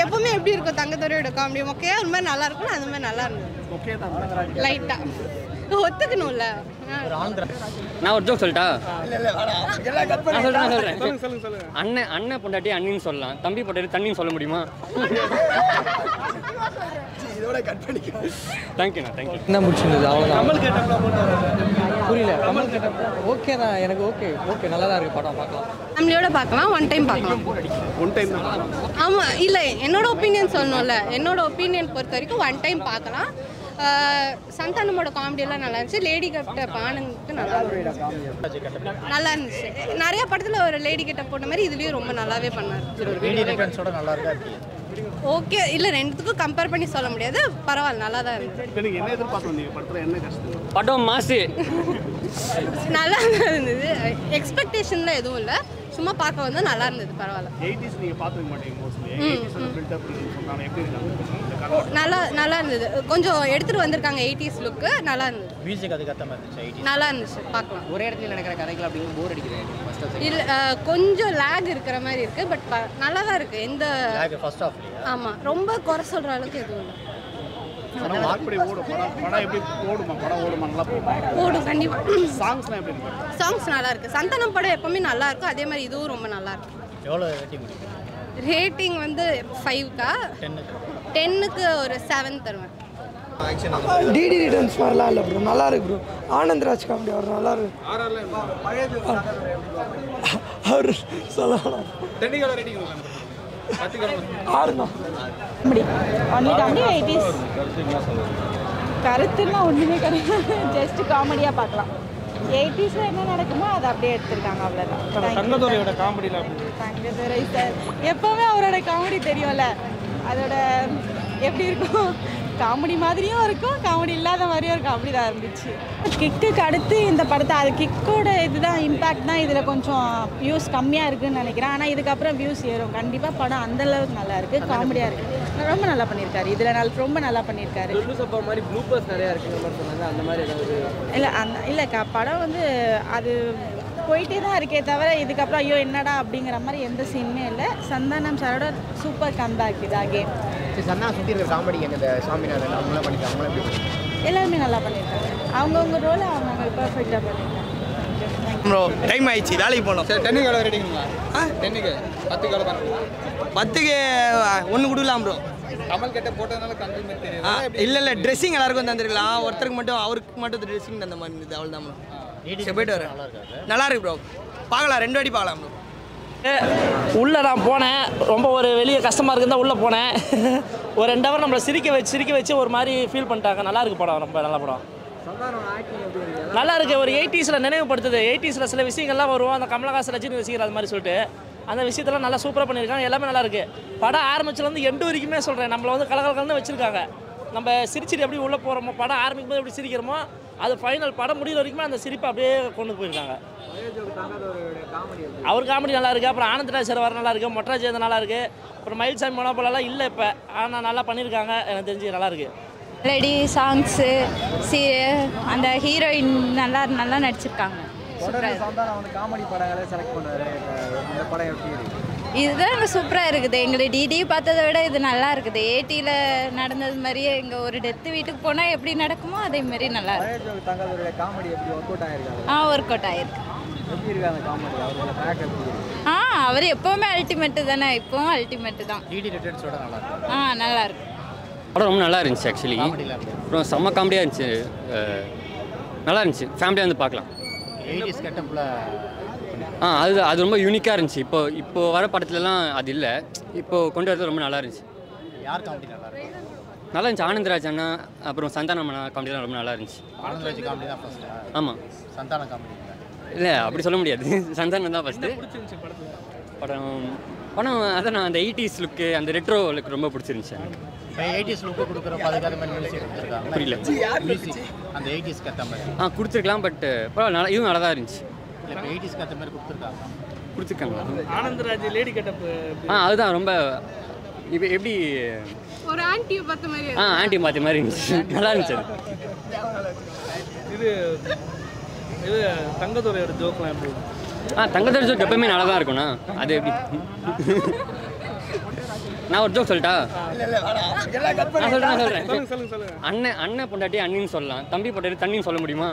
எப்பவுமே எப்படி இருக்கும் தங்கத்துறையோட காமெடி மொக்கையா ஒரு மாதிரி நல்லா இருக்கும் அந்த மாதிரி நல்லா இருந்தது ஓகே தான் லைட்டா ஒத்துக்கணும்ல ஆ. நான் ஒரு ஜோக் சொல்லிட்டா நான் சொல்றேன் நான் சொல்றேன் அண்ணன் அண்ணன் பொண்டாட்டி அண்ணின்னு சொல்லலாம் தம்பி பொண்டாட்டி தண்ணின்னு சொல்ல முடியுமா தேங்க்யூண்ணா தேங்க்யூ என்ன முடிச்சிருந்தது அவ்வளோதான் கமல் கேட்டப்பல போட்டு புரியல கமல் ஓகே தான் எனக்கு ஓகே ஓகே நல்லா தான் இருக்குது படம் பார்க்கலாம் ஃபேமிலியோட பார்க்கலாம் ஒன் டைம் பார்க்கலாம் ஒன் டைம் தான் ஆமாம் இல்லை என்னோட ஒப்பீனியன் சொல்லணும்ல என்னோட ஒப்பீனியன் பொறுத்த வரைக்கும் ஒன் டைம் பார்க்கலாம் ஆஹ் சந்தானமோட காமெடி எல்லாம் நல்லா இருந்துச்சு லேடி கட்ட பானுக்கு நல்லா இருந்துச்சு நல்லா இருந்துச்சு நிறைய படத்தில் ஒரு லேடி கிட்ட போட்ட மாதிரி இதுலேயும் ரொம்ப நல்லாவே பண்ணார் ஓகே இல்லை ரெண்டுத்துக்கும் கம்பேர் பண்ணி சொல்ல முடியாது பரவாயில்ல நல்லா தான் இருந்துச்சு இப்போ நீங்கள் என்ன எதிர்பார்த்து வந்தீங்க படத்தில் என்ன கஷ்டம் படம் மாசு நல்லா தான் இருந்தது எக்ஸ்பெக்டேஷன்லாம் எதுவும் இல்லை சும்மா பார்க்க வந்து நல்லா இருந்தது பரவாயில்ல எயிட்டிஸ் நீங்கள் பார்த்துக்க மாட்டீங்க மோஸ்ட்லி எயிட்டிஸ் அந்த பில்டப் சொன்னாங்க எப்படி இருக்காங்க இந்த கதை நல்லா நல்லா இருந்தது கொஞ்சம் எடுத்துகிட்டு வந்திருக்காங்க எயிட்டிஸ் லுக்கு நல்லா இருந்தது மியூசிக் அதுக்கேற்ற மாதிரி இருந்துச்சு ஐடி நல்லா இருந்துச்சு பார்க்கலாம் ஒரே இடத்துல நடக்கிற கதைகள் அப்படின்னு போர் அடிக்குது ஃபஸ்ட்டு இல்லை கொஞ்சம் லேக் இருக்கிற மாதிரி இருக்கு பட் நல்லா தான் இருக்கு எந்த லேக் ஃபர்ஸ்ட் ஆஃப்லையா ஆமாம் ரொம்ப குறை சொல்கிற அளவுக்கு எதுவும் இல்லை படம் வாக்குப்படி ஓடும் படம் படம் எப்படி ஓடுமா படம் ஓடுமா நல்லா போகுமா ஓடும் கண்டிப்பாக சாங்ஸ்லாம் எப்படி இருக்கு சாங்ஸ் நல்லா இருக்கு சந்தானம் படம் எப்பவுமே நல்லா இருக்கும் அதே மாதிரி இதுவும் ரொம்ப நல்லா இருக்கு எவ்வளோ ரேட்டிங் கொடுக்குறீங்க ரேட்டிங் வந்து ஃபைவ்க்கா டென்னுக்கு டென்னுக்கு ஒரு செவன் தருவேன் டிடி ரிட்டர்ன்ஸ் மாதிரிலாம் இல்லை ப்ரோ நல்லா இருக்கு ப்ரோ ஆனந்த்ராஜ் காமெடி அவர் நல்லா இருக்கு அவர் சொல்லலாம் ஆறுண்ணா காமெடி ஒன்லி காமெடி எயிட்டிஸ் கருத்துன்னா ஒன்றுமே கிடையாது ஜஸ்ட் காமெடியாக பார்க்கலாம் எயிட்டிஸில் என்ன நடக்குமோ அதை அப்படியே எடுத்திருக்காங்க அவ்வளோதான் தங்கத்துறையோட காமெடியில் தங்கதுரை சார் எப்போவுமே அவரோட காமெடி தெரியும்ல அதோட எப்படி இருக்கும் காமெடி மாதிரியும் இருக்கும் காமெடி இல்லாத மாதிரியும் இருக்கும் அப்படி தான் இருந்துச்சு கிக்குக்கு அடுத்து இந்த படத்தை அது கிக்கோட இதுதான் இம்பேக்ட் தான் இதில் கொஞ்சம் வியூஸ் கம்மியாக இருக்குன்னு நினைக்கிறேன் ஆனால் இதுக்கப்புறம் வியூஸ் ஏறும் கண்டிப்பாக படம் அந்த அளவுக்கு நல்லா இருக்குது காமெடியாக இருக்குது ரொம்ப நல்லா பண்ணியிருக்காரு இதில் நல்ல ரொம்ப நல்லா பண்ணியிருக்காரு லுல்லு சப்பா மாதிரி ப்ளூப்பர்ஸ் நிறையா இருக்குங்க மாதிரி சொன்னாங்க அந்த மாதிரி ஏதாவது இல்லை அந்த இல்லைக்கா படம் வந்து அது போயிட்டே தான் இருக்கே தவிர இதுக்கப்புறம் ஐயோ என்னடா அப்படிங்கிற மாதிரி எந்த சீனுமே இல்லை சந்தானம் சாரோட சூப்பர் கம்பேக் இது அகேன் சந்தா சுற்றி இருக்கிற காமெடி இந்த சாமிநாதன் அவங்களாம் பண்ணிட்டு அவங்களாம் எப்படி பண்ணிருக்காங்க? எல்லாருமே நல்லா பண்ணியிருக்காங்க அவங்கவுங்க ரோலை அவங்க பர்ஃபெக்டாக பண்ணியிருக்காங்க ப்ரோ டைம் ஆயிடுச்சு வேலைக்கு போகணும் சரி டென்னுக்கு எவ்வளோ ரேட்டிங்களா ஆ டென்னுக்கு பத்துக்கு எவ்வளோ பண்ணுறோம் பத்துக்கு ஒன்று கொடுக்கலாம் ப்ரோ கமல் கிட்ட போட்டதுனால கண்ட்ரி மாதிரி தெரியுது ஆ இல்லை இல்லை ட்ரெஸ்ஸிங் எல்லாருக்கும் தந்துருக்கலாம் ஒருத்தருக்கு மட்டும் அவருக்கு மட்டும் ட்ரெஸ்ஸிங் தந்த மாதிரி இருந்தது அவ்வளோ தான் ப்ரோ சரி போயிட்டு வரேன் நல்லா இருக்கு ப்ரோ பார்க்கலாம் ரெண்டு வாட்டி பார்க்கலாம் ப்ரோ உள்ளே நான் போனேன் ரொம்ப ஒரு வெளியே கஷ்டமாக இருக்குன்னு தான் உள்ளே போனேன் ஒரு ரெண்டு ஹவர் நம்மளை சிரிக்க வச்சு சிரிக்க வச்சு ஒரு மாதிரி ஃபீல் பண்ணிட்டாங்க நல்லா இருக்கு படம் ரொம்ப நல்ல படம் நல்லா இருக்கு ஒரு எயிட்டிஸில் நினைவுபடுத்துது எயிட்டிஸில் சில விஷயங்கள்லாம் வரும் அந்த கமலஹாசன் ரஜினி ரசிகர் அது மாதிரி சொல்லிட்டு அந்த விஷயத்தெல்லாம் நல்லா சூப்பராக பண்ணியிருக்காங்க எல்லாமே நல்லா இருக்கு படம் ஆரம்பிச்சுலேருந்து எண்டு வரைக்குமே சொல்கிறேன் நம்மளை வந்து கலகலன்னு வச்சுருக்காங்க நம்ம சிரிச்சிட்டு எப்படி உள்ளே போகிறோமோ படம் ஆரம்பிக்கும் போது எப்படி சிரிக்கிறோமோ அது ஃபைனல் படம் முடிகிற வரைக்குமே அந்த சிரிப்பை அப்படியே கொண்டு போயிருக்காங்க அவர் காமெடி நல்லா இருக்கு அப்புறம் ஆனந்தராஜ் சார் வர நல்லா இருக்கு மொட்டராஜ் ஜெயந்தன் நல்லா இருக்கு அப்புறம் மயில்சாமி மனோபலெல்லாம் இல்லை இப்போ ஆனால் நல்லா பண்ணியிருக்காங்க எனக்கு தெரிஞ்சு நல்லா இருக்கு ரெடி சாங்ஸு சி அந்த ஹீரோயின் நல்லா நல்லா நடிச்சிருக்காங்க சந்தானம் வந்து காமெடி படங்களை செலக்ட் பண்ணுவார் இந்த படம் எப்படி இருக்கு இதுதான் சூப்பராக இருக்குது எங்களுக்கு டிடி பார்த்ததை விட இது நல்லா இருக்குது ஏடியில் நடந்தது மாதிரியே இங்கே ஒரு டெத்து வீட்டுக்கு போனால் எப்படி நடக்குமோ அதே மாதிரி நல்லா இருக்கு பழைய தங்களுடைய காமெடி எப்படி ஒர்க் அவுட் ஆயிருக்காங்க ஆ ஒர்க் அவுட் ஆயிருக்கு எப்படி இருக்கு அந்த காமெடி அவரோட பேக் எப்படி இருக்கு ஆ அவர் எப்போவுமே அல்டிமேட்டு தானே இப்போவும் அல்டிமேட்டு தான் டிடி ரிட்டர்ன்ஸோட நல்லா இருக்கு ஆ நல்லா இருக்கு படம் ரொம்ப நல்லா இருந்துச்சு ஆக்சுவலி அப்புறம் செம்ம காமெடியாக இருந்துச்சு அஹ், நல்லா இருந்துச்சு ஃபேமிலியாக வந்து பார்க்கலாம் எயிட்டிஸ் கெட்டப்பில் ஆ அது அது ரொம்ப யூனிக்காக இருந்துச்சு இப்போ இப்போ வர படத்துலலாம் அது இல்லை இப்போ கொண்டு வரது ரொம்ப நல்லா இருந்துச்சு யார் காமெடி நல்லா இருக்கு நல்லா இருந்துச்சு ஆனந்தராஜ் அண்ணா அப்புறம் சந்தானம் அண்ணா காமெடிலாம் ரொம்ப நல்லா இருந்துச்சு ஆனந்தராஜ் காமெடி தான் ஃபர்ஸ்ட் ஆமாம் சந்தான காமெடி இல்லை அப்படி சொல்ல முடியாது சந்தானம் தான் ஃபஸ்ட்டு படம் படம் அதான் நான் அந்த எயிட்டிஸ் லுக்கு அந்த ரெட்ரோ லுக் ரொம்ப பிடிச்சிருந்துச்சு எனக்கு இப்போ எயிட்டிஸ் லுக்கு கொடுக்குறப்ப அதுக்காக மாதிரி மியூசிக் கொடுத்துருக்காங்க புரியல. மியூசிக் அந்த எயிட்டிஸ்க்கு ஏற்ற மாதிரி ஆ கொடுத்துருக்கலாம் பட் பரவாயில்ல நல்லா இதுவும் நல்லா தான் இருந்துச்சு இல்லை இப்போ எயிட்டிஸ்க்கு ஏற்ற மாதிரி கொடுத்துருக்காங்க கொடுத்துருக்காங்களா ஆனந்தராஜ் லேடி கெட்டப் ஆ அதுதான் ரொம்ப இப்போ எப்படி ஒரு ஆன்டியை பார்த்த மாதிரி ஆ ஆண்டி மாற்றி மாதிரி இருந்துச்சு நல்லா இருந்துச்சு அது இது இது தங்கத்துறையோட ஜோக்லாம் எப்படி ஆ தங்கத்தடி ஜோக் எப்பவுமே நல்லா தான் இருக்கும்ண்ணா அது எப்படி நான் ஒரு ஜோக் சொல்லிட்டா நான் சொல்றேன் நான் சொல்றேன் அண்ணன் அண்ணன் பொண்டாட்டி அண்ணின்னு சொல்லலாம் தம்பி பொண்டாட்டி தண்ணின்னு சொல்ல முடியுமா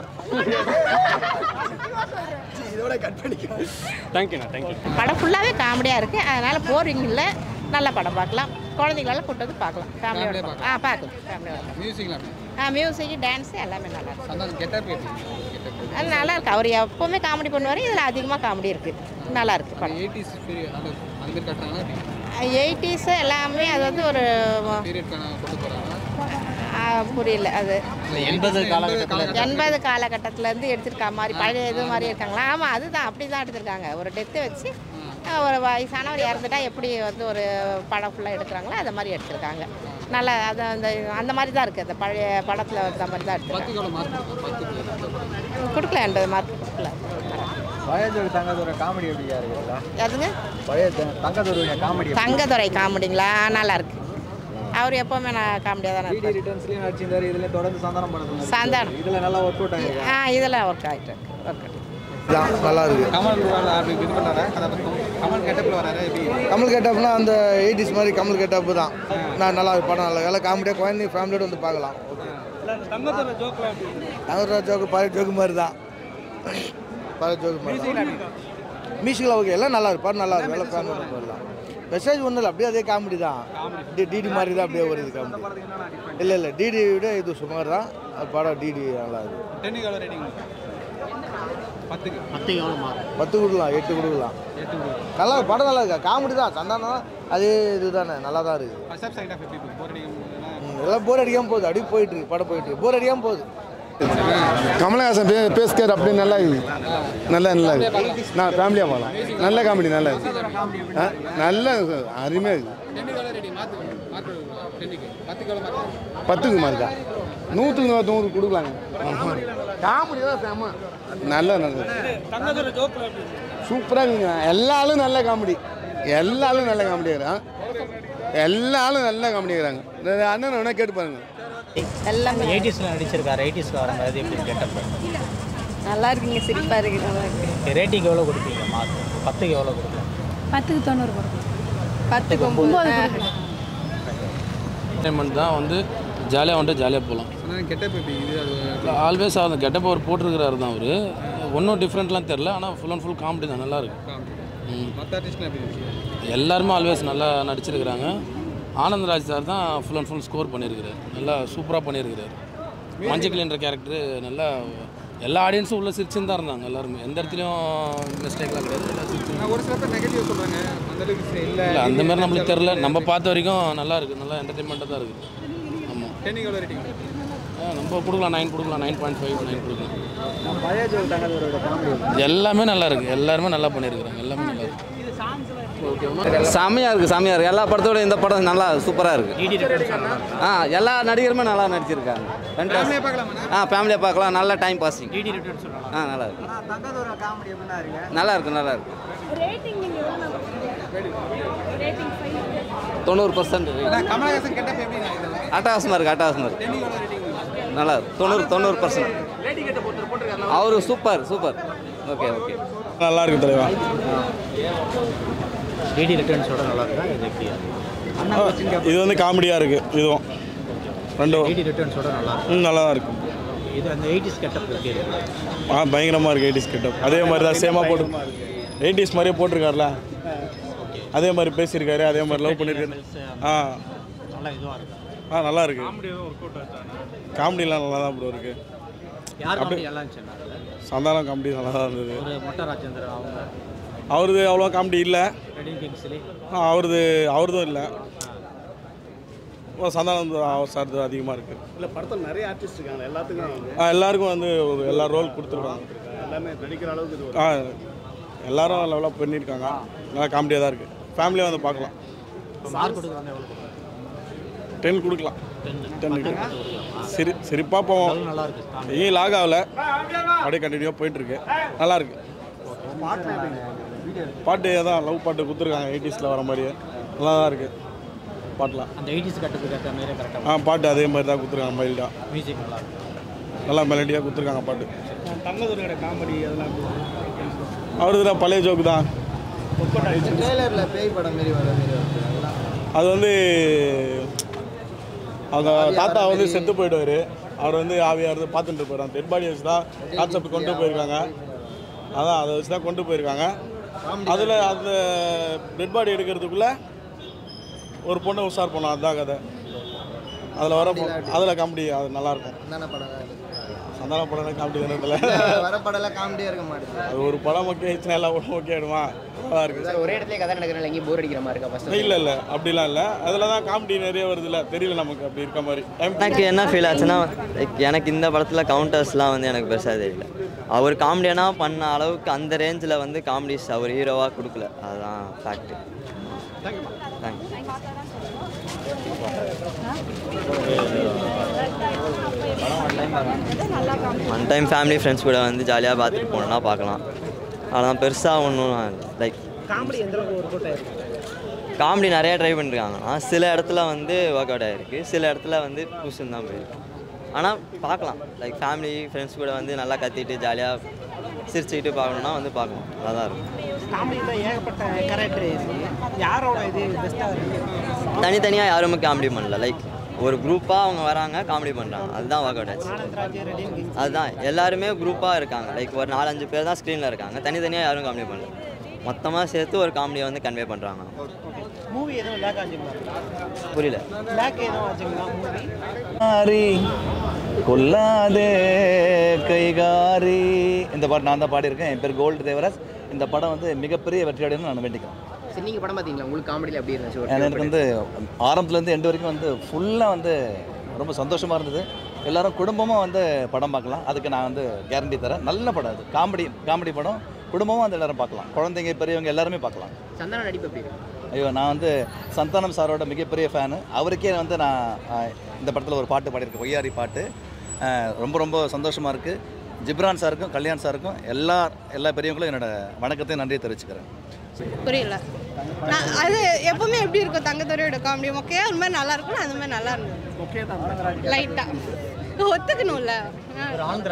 தேங்க்யூண்ணா தேங்க்யூ படம் ஃபுல்லாகவே காமெடியாக இருக்குது அதனால் போரிங் இல்லை நல்ல படம் பார்க்கலாம் குழந்தைங்களெல்லாம் கூட்டு வந்து பார்க்கலாம் ஃபேமிலியோட பார்க்கலாம். ஆ பார்க்கலாம் ஃபேமிலியோட மியூசிக்லாம் ஆ மியூசிக் டான்ஸ் எல்லாமே நல்லா இருக்கு சந்தானம் கெட்டப் எப்படி அது நல்லா இருக்கு அவர் எப்போவுமே காமெடி பண்ணுவார் இதில் அதிகமாக காமெடி இருக்குது நல்லா இருக்கு படம் எயிட்டிஸ் பீரியட் அந்த அந்த மாதிரி கட்டுறாங்கன்னா எயிட்டிஸு எல்லாமே அது வந்து ஒரு பீரியட்கான கொண்டு போகிறாங்க ஆ, புரியல அது எண்பது காலகட்டத்தில் எண்பது காலகட்டத்திலேருந்து எடுத்திருக்கா மாதிரி பழைய இது மாதிரி இருக்காங்களா ஆமாம் அதுதான் அப்படி தான் எடுத்திருக்காங்க ஒரு டெத்தை வச்சு அஹ், ஒரு வயசானவர் இறந்துட்டா எப்படி வந்து ஒரு படம் ஃபுல்லாக எடுக்கிறாங்களோ அந்த மாதிரி எடுத்திருக்காங்க நல்லா அது அந்த அந்த மாதிரி தான் இருக்குது அந்த பழைய படத்தில் வந்த மாதிரி தான் எடுத்திருக்காங்க எவ்வளோ மார்க் பத்துக்கு கொடுக்கல எண்பது மார்க் கொடுக்கல பழைய ஜோடி தங்கத்தோட காமெடி எப்படியா இருக்குங்களா அதுங்க பழைய தங்கத்தோட காமெடி தங்கதுரை காமெடிங்களா நல்லா இருக்கு அவர் எப்போவுமே நான் காமெடியாக தானே டிடி இருப்பார் ரிட்டர்ன்ஸ்லயும் நடிச்சிருந்தாரு இதுல தொடர்ந்து சந்தானம் படத்துல சந்தானம். இதுல நல்லா ஒர்க் அவுட் ஆகிருக்கு ஆ இதெல்லாம் ஒர்க் ஆகிட்டு இருக்கு ஒர்க் ஆகிட்டு நல்லா இருக்கு கமல் அப்படி இது பண்ணாரா கதாபாத்திரம் கமல் கெட்டப்ல வராரு எப்படி கமல் கெட்டப்னா அந்த எயிட்டிஸ் மாதிரி கமல் கெட்டப் தான் நான் நல்லா இருக்கு படம் நல்லா நல்லா காமெடியாக குழந்தைங்க ஃபேமிலியோட வந்து பார்க்கலாம் தங்கத்தோட ஜோக்கு பழைய ஜோக்கு மாதிரி தான் பழைய ஜோக்கு மாதிரி மியூசிக்கில் ஓகே எல்லாம் நல்லா இருக்கு படம் நல்லா இருக்கு எல்லாம் ஃபேமிலியோட போயிடலாம் மெசேஜ் ஒன்றும் இல்லை அப்படியே அதே காமெடி தான் டி- டிடி மாதிரி தான் அப்படியே வருது காமெடி இல்லை இல்லை டிடி விட இது சுமார் தான் அது படம் டிடி நல்லா இருக்கு டென்னுக்கு எவ்வளோ ரேட்டிங் பத்துக்கு பத்து கொடுக்கலாம் எட்டு கொடுக்கலாம் எட்டு நல்லா இருக்கு, படம் நல்லா இருக்கா காமெடி தான் சந்தானம் அதே இதுதானே நல்லா தான் இருக்குது ஃபர்ஸ்ட் சைட் ஆஃப் எப்படி போர் அடிக்கும் ம், எல்லாம் போர் அடிக்காமல் போகுது அப்படியே போயிட்டு இருக்கு படம் போயிட்டு இருக்கு போர் அடிக்காமல் போகுது கமலஹாசன் பே பேஸ்கர் அப்படியே நல்லா இருக்குது நல்லா நல்லா இருக்குது நான் ஃபேமிலியாக போகலாம் நல்ல காமெடி நல்லா இருக்குது ஆ, நல்ல அருமையாக இருக்குது டென்னுக்கு எவ்வளோ ரேட்டிங் மார்க் மார்க் டென்னுக்கு பத்துக்கு எவ்வளோ மார்க் பத்துக்கு மார்க்கா நூற்றுக்கு நூறு நூறு கொடுக்கலாங்க காமெடி தான் செம நல்ல நல்லது சூப்பராக இருக்குங்க எல்லா ஆளும் நல்ல காமெடி எல்லா ஆளும் நல்ல காமெடி இருக்கிறான் எல்லா ஆளும் நல்ல காமெடி இருக்கிறாங்க இந்த அண்ணன் வேணா கேட்டு பாருங்க எல்லாமே எயிட்டிஸில் நடிச்சிருக்காரு எயிட்டிஸில் வர மாதிரி எப்படி கெட்டப் நல்லா இருக்குங்க சிரிப்பாக இருக்கு நல்லா இருக்கு ரேட்டிங் எவ்வளோ கொடுப்பீங்க மார்க் பத்துக்கு எவ்வளோ கொடுக்கலாம் பத்துக்கு தொண்ணூறு கொடுக்கும் பத்துக்கு ஒம்பது என்டர்டைன்மெண்ட் தான் வந்து ஜாலியாக வந்துட்டு ஜாலியாக போகலாம் சந்தானம் கெட்டப் எப்படி இது அது ஆல்வேஸ் அந்த கெட்டப் அவர் போட்டிருக்கிறாரு தான் அவர் ஒன்றும் டிஃப்ரெண்ட்லாம் தெரில ஆனால் ஃபுல் அண்ட் ஃபுல் காமெடி தான் நல்லா இருக்கு ம். மற்ற ஆர்டிஸ்ட்லாம் எப்படி இருந்துச்சு எல்லாருமே ஆல்வேஸ் நல்லா நடிச்சிருக்கிறாங்க ஆனந்த்ராஜ் சார் தான் ஃபுல் அண்ட் ஃபுல் ஸ்கோர் பண்ணியிருக்கிறார் நல்லா சூப்பராக பண்ணியிருக்கிறார் மஞ்சக்கிளின்ற கேரக்டர் நல்லா எல்லா ஆடியன்ஸும் உள்ள சிரிச்சுன்னு தான் இருந்தாங்க எல்லாருமே எந்த இடத்துலையும் மிஸ்டேக்லாம் கிடையாது எல்லாம் சிரிச்சு நான் ஒரு சில பேர் நெகட்டிவ் சொல்றாங்க அந்த அளவுக்கு இல்லை இல்லை அந்த மாதிரி நம்மளுக்கு தெரில நம்ம பார்த்த வரைக்கும் நல்லா இருக்குது நல்லா என்டர்டைன்மெண்ட்டாக தான் இருக்குது ஆமாம் டென்னுக்கு எவ்வளோ ரேட்டிங் நம்ம கொடுக்கலாம் நைன் கொடுக்கலாம் நைன் பாயிண்ட் ஃபைவ் நைன் கொடுக்கலாம் நான் பழைய ஜோடி தங்கத்தோட காமெடி எல்லாமே நல்லா இருக்கு எல்லாருமே நல்லா பண்ணியிருக்கிறாங்க எல்லாமே நல்லா இருக்கு செம்மையாக இருக்குது செம்மையாக இருக்குது எல்லா படத்தோட இந்த படம் நல்லா சூப்பராக இருக்குது ஆ எல்லா நடிகருமே நல்லா நடிச்சிருக்காங்க Fantastic. ஆ ஃபேமிலியாக பார்க்கலாம் நல்ல டைம் பாசிங் ஆ நல்லா இருக்கு தங்கத்தோட காமெடி எப்படின்னா இருக்கு நல்லா இருக்கு நல்லா இருக்கு தொண்ணூறு பர்சன்ட் கமலஹாசன் கெட்டப் எப்படி நான் அட்டகாசமாக இருக்குது அட்டகாசமாக இருக்குது நல்லா இருக்கு தொண்ணூறு தொண்ணூறு பர்சன்ட் அவரு சூப்பர் சூப்பர் ஓகே ஓகே நல்லா இருக்கு தலைவா டிடி ரிட்டர்ன்ஸோட நல்லா இருக்கா இது எப்படி இது வந்து காமெடியாக இருக்குது இதுவும் ரெண்டும் டிடி ரிட்டர்ன்ஸோட நல்லா இருக்கு ம், நல்லா தான் இருக்கு இது அந்த எயிட்டிஸ் கெட்டப் எப்படி இருக்கு ஆ பயங்கரமாக இருக்குது எயிட்டிஸ் கிட்ட அதே மாதிரி தான் சேமாக போட்டு எயிட்டிஸ் மாதிரியே போட்டிருக்காருல அதே மாதிரி பேசியிருக்காரு அதே மாதிரி லவ் பண்ணியிருக்காரு ஆ நல்லா இதுவாக இருக்கு ஆ நல்லா இருக்கு காமெடிலாம் நல்லா தான் ப்ரோ இருக்கு யார் அப்படி- காமெடி நல்லா இருந்துச்சு சந்தானம் காமெடி நல்லா தான் இருந்தது ஒரு மொட்டை ராஜேந்திரன் அவங்க அவரது அவ்வளோ காமெடி இல்லை ரெடிங் கிங்ஸ்லி ஆ, அவரது அவரதும் இல்லை சந்தானம் சார்து அதிகமாக இருக்குது இல்லை படத்தில் நிறைய ஆர்டிஸ்ட் இருக்காங்க எல்லாத்துக்கும் ஆ எல்லாருக்கும் வந்து ஒரு எல்லா ரோல் கொடுத்துருக்காங்க எல்லாமே நடிக்கிற அளவுக்கு இது ஆ எல்லாரும் லெவலாக பண்ணியிருக்காங்க நல்லா காமெடியாக தான் இருக்குது ஃபேமிலியாக வந்து பார்க்கலாம் மார்க் கொடுக்குறாங்க எவ்வளோ டென் கொடுக்கலாம் டென்னுக்கு சிரி சிரிப்பாக போவோம் நல்லா இருக்கு எங்கேயும் லாக் ஆகல அப்படியே கண்டினியூவாக போயிட்டுருக்கு நல்லா இருக்கு பாட்டு அதான் லவ் பாட்டு கொடுத்துருக்காங்க எயிட்டிஸில் வர மாதிரியே நல்லா தான் இருக்குது பாட்டெலாம் அந்த எயிட்டிஸ் கட்டத்துக்கு ஏற்ற மாதிரி கரெக்டாக ஆ பாட்டு அதே மாதிரி தான் கொடுத்துருக்காங்க மைல்டாக மியூசிக் நல்லா இருக்கு நல்லா மெலடியாக கொடுத்துருக்காங்க பாட்டு தங்கதுரையோட காமெடி அதெல்லாம் அவரது தான் பழைய ஜோக்கு தான் ட்ரெய்லரில் பேய் படம் மாரி வர மாரி வருது அதெல்லாம் அது வந்து அவங்க தாத்தா வந்து செத்து போயிடுவார் அவர் வந்து ஆவியாக இருந்து பார்த்துட்டு இருப்பார் அந்த டெட் பாடி வச்சு தான் கான்செப்ட் கொண்டு போயிருக்காங்க அதான் அதை வச்சு தான் கொண்டு போயிருக்காங்க அதில் அந்த டெட் பாடி எடுக்கிறதுக்குள்ளே ஒரு பொண்ணை உஷார் பண்ணோம் அதுதான் கதை அதில் வர அதில் காமெடி அது நல்லாயிருக்கும் என்னென்ன படம் சந்தான படம் காமெடி தானே வர படம்லாம் காமெடியாக இருக்க மாட்டேங்குது அது ஒரு படம் ஓகே ஆயிடுச்சுன்னா எல்லாம் ஓகே ஆயிடுமா நல்லா இருக்கு சார் ஒரே இடத்துல கதை நடக்கிறனால எங்கேயும் போர் அடிக்கிற மாதிரி இருக்கா ஃபர்ஸ்ட் இல்லை இல்லை அப்படிலாம் இல்லை அதில் தான் காமெடி நிறைய வருது இல்லை தெரியல நமக்கு அப்படி இருக்க மாதிரி டைம் எனக்கு என்ன ஃபீல் ஆச்சுன்னா like எனக்கு இந்த படத்தில் கவுண்டர்ஸ்லாம் வந்து எனக்கு பெருசாக தெரியல அவர் காமெடியனாக பண்ண அளவுக்கு அந்த ரேஞ்சில் வந்து காமெடிஸ் அவர் ஹீரோவாக கொடுக்கல அதுதான் fact thank you one time family friends கூட வந்து ஜாலியாக பார்த்துட்டு போனோம்னா பார்க்கலாம் அதெல்லாம் பெருசாக ஒன்றும் லைக் காமெடி எந்த அளவுக்கு ஒரு கூட்டம் இருக்கு காமெடி நிறையா ட்ரை பண்ணிருக்காங்க ஆனால் சில இடத்துல வந்து ஒர்க் அவுட் ஆகிருக்கு சில இடத்துல வந்து புஷன் தான் போயிருக்கு ஆனால் பார்க்கலாம் லைக் ஃபேமிலி ஃப்ரெண்ட்ஸ் கூட வந்து நல்லா கத்திட்டு ஜாலியாக சிரிச்சுக்கிட்டு பார்க்கணுன்னா வந்து பார்க்கலாம் நல்லா தான் இருக்கும் காமெடியில் ஏகப்பட்ட கேரக்டர் இருக்கு யாரோட இது பெஸ்ட்டாக இருக்கு தனித்தனியாக யாருமே காமெடி பண்ணல லைக் ஒரு குரூப்பாக அவங்க வராங்க காமெடி பண்ணுறாங்க அதுதான் ஒர்க் அவுட் ஆச்சு ஆனந்த்ராஜ் ரெடின் கிங் அதுதான் எல்லாருமே குரூப்பாக இருக்காங்க லைக் ஒரு நாலஞ்சு பேர் தான் ஸ்க்ரீனில் இருக்காங்க தனித்தனியாக யாரும் காமெடி பண்ணல மொத்தமாக சேர்த்து ஒரு காமெடியை வந்து கன்வே பண்ணுறாங்க மூவி எதுவும் லேக் ஆச்சுங்களா புரியல லேக் எதுவும் ஆச்சுங்களா மூவி மாறி கொல்லாதே கைகாரி இந்த பாட்டு நான் தான் பாடியிருக்கேன் என் பேர் கோல்டு தேவராஜ் இந்த படம் வந்து மிகப்பெரிய வெற்றியடையணும்னு நான் வேண்டிக்கிறேன் சரி நீங்கள் படம் பார்த்தீங்களா உங்களுக்கு காமெடியில் எப்படி இருந்துச்சு ஒரு எனக்கு வந்து ஆரம்பத்துலேருந்து எண்டு வரைக்கும் வந்து ஃபுல்லாக வந்து ரொம்ப சந்தோஷமாக இருந்தது எல்லாரும் குடும்பமாக வந்து படம் பார்க்கலாம் அதுக்கு நான் வந்து கேரண்டி தரேன் நல்ல படம் அது காமெடி காமெடி படம் குடும்பமாக வந்து எல்லாரும் பார்க்கலாம் குழந்தைங்க பெரியவங்க எல்லாருமே பார்க்கலாம் சந்தான நடிப்பு எப்படி இருக்கு ஐயோ நான் வந்து சந்தானம் சாரோட மிகப்பெரிய ஃபேனு அவருக்கே வந்து நான் ஆஹ், இந்த படத்தில் ஒரு பாட்டு பாடியிருக்கேன் ஒய்யாரி பாட்டு ஆஹ், ரொம்ப ரொம்ப சந்தோஷமாக இருக்குது ஜிப்ரான் சாருக்கும் கல்யாண் சாருக்கும் எல்லா எல்லா பெரியவங்களும் என்னோட வணக்கத்தை நன்றியை தெரிவிச்சுக்கிறேன் புரியல நான் அது எப்பவுமே எப்படி இருக்கும் தங்கத்துறையோட காமெடி மொக்கையா ஒரு மாதிரி நல்லா இருக்கும் அது மாதிரி நல்லா இருந்தது ஓகே தான் லைட்டாக ஒத்துக்கணும்ல ஆ.